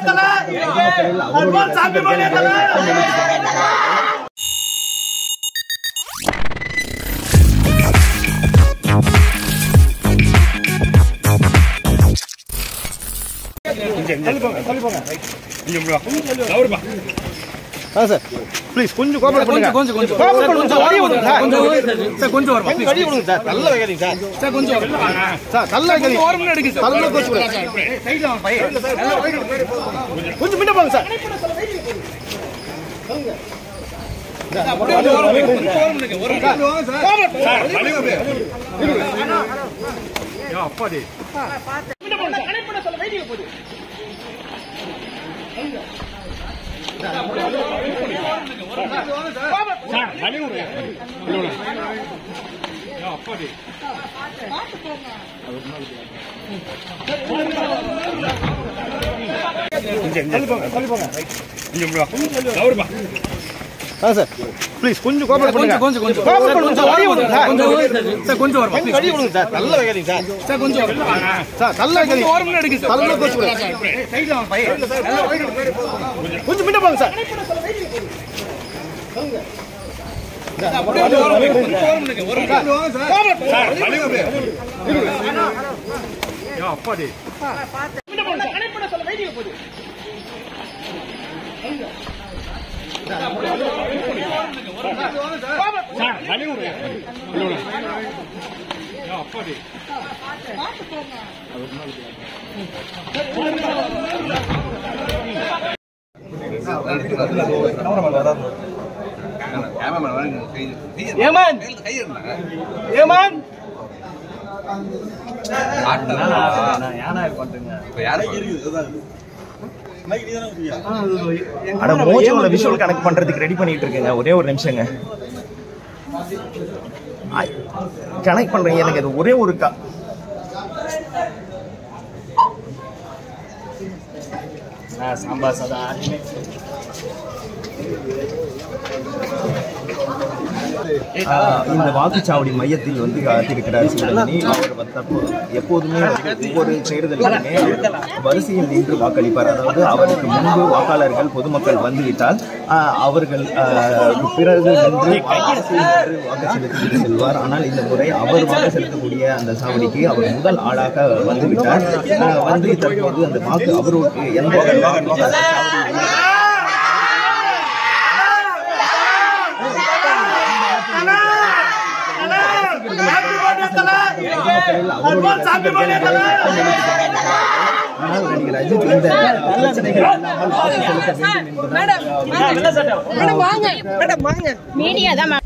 தல அல்வான் சாமி போனே தல சார் ப்ளீஸ் கொஞ்சம் கோஆபரேட் பண்ணுங்க கொஞ்சம் கொஞ்சம் கோஆபரேட் பண்ணுங்க சார் வழி விடுங்க சார் கொஞ்சம் சார் கொஞ்சம் வரப்பா வழி விடுங்க சார் நல்ல வைக்காதீங்க சார் சார் கொஞ்சம் வரப்பா சார் நல்ல வைக்காதீங்க ஓரமா எடுங்க சார் தலைமை கோச்சு கொஞ்சம் முன்ன போங்க சார் கொஞ்சம் ஓரமா எடுங்க, கொஞ்சம் ஓரமா எடுங்க, ஓரமா எடுங்க. ஆ சார் ப்ளீஸ் கொஞ்சம் கோஆபரேட் பண்ணுங்க கொஞ்சம் கொஞ்சம் கொஞ்சம் கோஆபரேட் பண்ணுங்க சார் வழி விடுங்க சார் கொஞ்சம் சார் கொஞ்சம் வரப்பா வழி விடுங்க சார் நல்ல வைக்காதீங்க சார் சார் கொஞ்சம் வரப்பா சார் நல்ல கொஞ்சம் வைக்காதீங்க ஓரமா எடுங்க சார் தலைமை கோச்சு கொஞ்சம் முன்ன போங்க சார் கொஞ்சம் ஓரமா எடுங்க, கொஞ்சம் ஓரமா எடுங்க, ஓரமா எடுங்க. ஏமான் ஏமான் அட மோஜோல விஷுவல் கனெக்ட் பண்றதுக்கு ரெடி பண்ணிட்டு இருக்கேங்க ஒரே ஒரு நிமிஷங்க கனெக்ட் பண்றேங்க எனக்கு அது ஒரே ஒரு கா சாம்பார் சாதம் ஆஹ் இந்த வாக்குச்சாவடி மையத்தில் வந்து காத்திருக்கிறார் சிவரஞ்சனி அவர் வந்து தற்போது எப்போதுமே வந்து ஒவ்வொரு தேர்தலுக்குமே வரிசையில் நின்று வாக்களிப்பார் அதாவது அவருக்கு முன்பு வாக்காளர்கள் பொதுமக்கள் வந்துவிட்டால் ஆஹ் அவர்கள் ஆஹ் பிறகு நின்று வரிசையில் நின்று வாக்கு செலுத்திவிட்டு செல்வார் ஆனால் இந்த முறை அவர் வாக்கு செலுத்தக்கூடிய அந்த சாவடிக்கு அவர் முதல் ஆளாக வந்துவிட்டார் ஆஹ் வந்து தற்போது அந்த வாக்கு அவருக்கு எந்த வாக்கு சாவடி அல்வான் சாமி போனே தல ஆனால் நடிகர் அஜித் இந்த பிரச்சனைகள் இல்லாமல் வாக்கு செலுத்த வேண்டும் என்பதால் மீடியா தான்